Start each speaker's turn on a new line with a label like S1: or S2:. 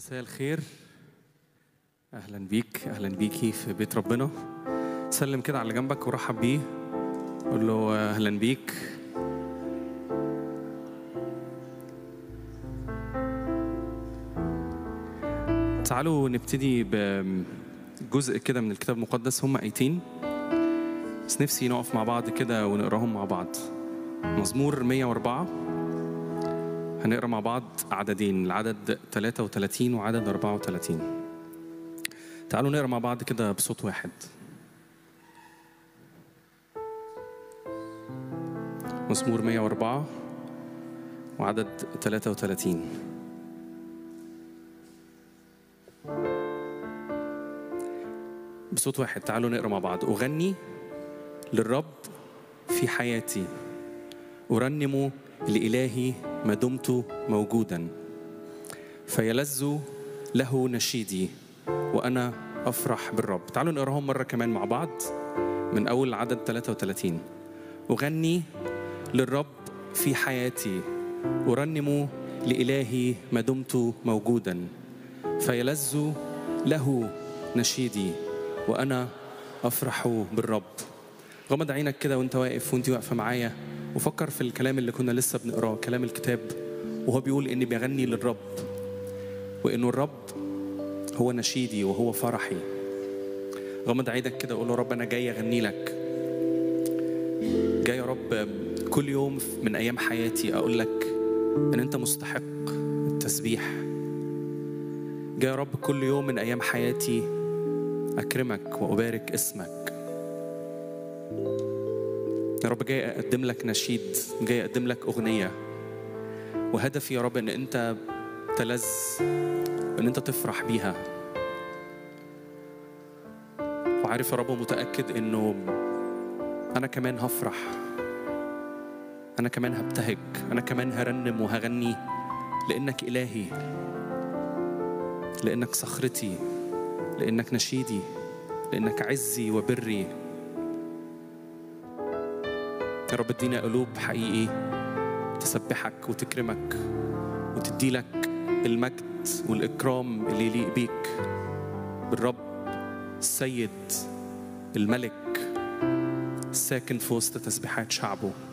S1: مساء الخير اهلا بيك اهلا بيكي في بيت ربنا سلم كده على اللي جنبك ورحب بيه قول له اهلا بيك تعالوا نبتدي بجزء كده من الكتاب المقدس هم ايتين بس نفسي نقف مع بعض كده ونقراهم مع بعض مزمور 104 هنقرا مع بعض عددين العدد 33 وعدد 34 تعالوا نقرا مع بعض كده بصوت واحد مزمور 104 وعدد 33 بصوت واحد تعالوا نقرا مع بعض أغني للرب في حياتي أرنم لإلهي ما دمت موجودا فيلذ له نشيدي وأنا أفرح بالرب تعالوا نقراهم مرة كمان مع بعض من أول عدد 33 أغني للرب في حياتي أرنم لإلهي ما دمت موجودا فيلذ له نشيدي وأنا أفرح بالرب غمض عينك كده وانت واقف وانت واقفة معايا وفكر في الكلام اللي كنا لسه بنقراه كلام الكتاب وهو بيقول اني بغني للرب وانه الرب هو نشيدي وهو فرحي غمض عينك كده وقول له رب انا جاي اغني لك جاي يا رب كل يوم من ايام حياتي اقول لك ان انت مستحق التسبيح جاي يا رب كل يوم من ايام حياتي اكرمك وابارك اسمك يا رب جاي اقدم لك نشيد جاي اقدم لك اغنيه وهدفي يا رب ان انت تلذ وان انت تفرح بيها وعارف يا رب متاكد انه انا كمان هفرح انا كمان هبتهج انا كمان هرنم وهغني لانك الهي لانك صخرتي لانك نشيدي لانك عزي وبري يا رب ادينا قلوب حقيقي تسبحك وتكرمك وتدي لك المجد والإكرام اللي يليق بيك بالرب السيد الملك الساكن في وسط تسبيحات شعبه